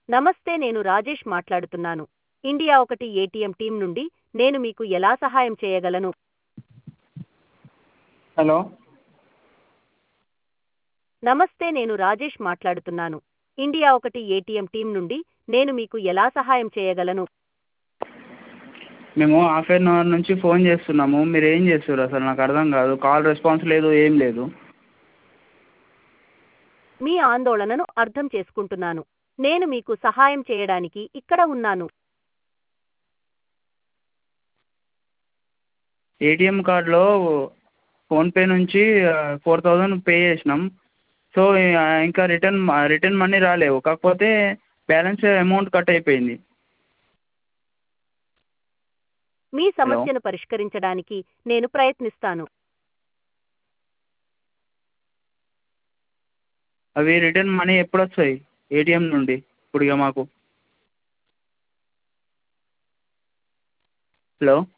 నమస్తే నేను రాజేష్ మాట్లాడుతున్నాను ఇండియా ఒకటి ఏటీఎం టీం నుండి నేను మీకు ఎలా సహాయం చేయగలను హలో నమస్తే నేను రాజేష్ మాట్లాడుతున్నాను ఇండియా ఒకటి ఏటీఎం టీం నుండి నేను మీకు ఎలా సహాయం చేయగలను మేము హాఫ్ అన్ అవర్ నుంచి ఫోన్ చేస్తున్నాము మీరు ఏం చేస్తుర్రు అసలు నాకు అర్థం కాదు కాల్ రెస్పాన్స్ లేదు ఏం లేదు మీ ఆందోళనను అర్థం చేసుకుంటున్నాను నేను మీకు సహాయం చేయడానికి ఇక్కడ ఉన్నాను ఏటీఎం కార్డులో ఫోన్పే నుంచి ఫోర్ థౌజండ్ పే చేసినాం సో ఇంకా రిటర్న్ రిటర్న్ మనీ రాలేవు కాకపోతే బ్యాలెన్స్ అమౌంట్ కట్ అయిపోయింది మీ సమస్యను పరిష్కరించడానికి నేను ప్రయత్నిస్తాను అవి రిటర్న్ మనీ ఎప్పుడు వస్తాయి ఏటీఎం నుండి ఇప్పుడు ఇక మాకు హలో